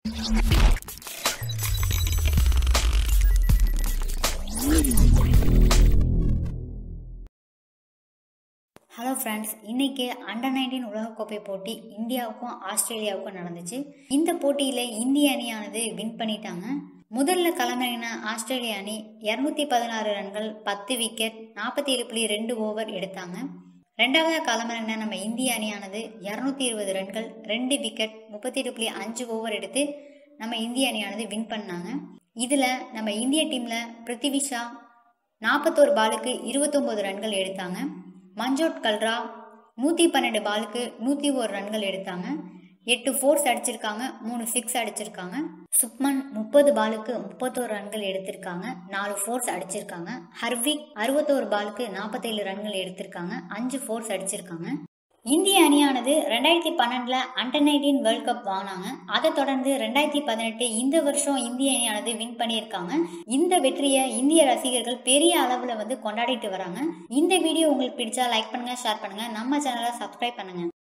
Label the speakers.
Speaker 1: hello friends இன்னைக்கு under nineteen உலகக்கோப்பை போட்டி இந்தியாவுக்கும் ஆஸ்திரேலியாவுக்கும் நடந்துச்சு இந்த போட்டியில் இந்திய அணியானது வின் பண்ணிட்டாங்க முதல்ல களமிறங்கின ஆஸ்திரேலிய அணி இரநூத்தி பதினாறு ரன்கள் பத்து விக்கெட் நாற்பத்தி ஏழு புள்ளி ரெண்டு ஓவர் எடுத்தாங்க ரெண்டாவது களமிறங்கின நம்ம இந்திய அணியானது இரநூத்தி இருபது ரன்கள் ரெண்டு விக்கெட் முப்பத்தி ஏழு புள்ளி அஞ்சு ஓவர் எடுத்து நம்ம இந்திய அணியானது வின் பண்ணாங்க இதில் நம்ம இந்திய டீமில் பிருத்திவிஷா நாற்பத்தோரு பாலுக்கு இருபத்தொம்போது ரன்கள் எடுத்தாங்க மஞ்சோட் கல்ரா நூற்றி பன்னெண்டு பாலுக்கு நூற்றி ஒரு ரன்கள் எடுத்தாங்க எட்டு ஃபோர்ஸ் அடிச்சிருக்காங்க மூணு சிக்ஸ் அடிச்சிருக்காங்க சுப்மன் முப்பது பாலுக்கு முப்பத்தோரு ரன்கள் எடுத்திருக்காங்க நாலு ஃபோர்ஸ் அடிச்சிருக்காங்க ஹர்விக் அறுபத்தோரு பாலுக்கு நாற்பத்தேழு ரன்கள் எடுத்திருக்காங்க அஞ்சு ஃபோர்ஸ் அடிச்சிருக்காங்க இந்திய அணியானது ரெண்டாயிரத்தி பன்னெண்டுல அண்டர் நைன்டீன் வேர்ல்ட் கப் வாங்கினாங்க அதை தொடர்ந்து ரெண்டாயிரத்தி பதினெட்டு இந்த வருஷம் இந்திய அணியானது வின் பண்ணியிருக்காங்க இந்த வெற்றியை இந்திய ரசிகர்கள் பெரிய அளவில் வந்து கொண்டாடிட்டு வராங்க இந்த வீடியோ உங்களுக்கு பிடிச்சா லைக் பண்ணுங்க ஷேர் பண்ணுங்க நம்ம சேனலை சப்ஸ்கிரைப் பண்ணுங்க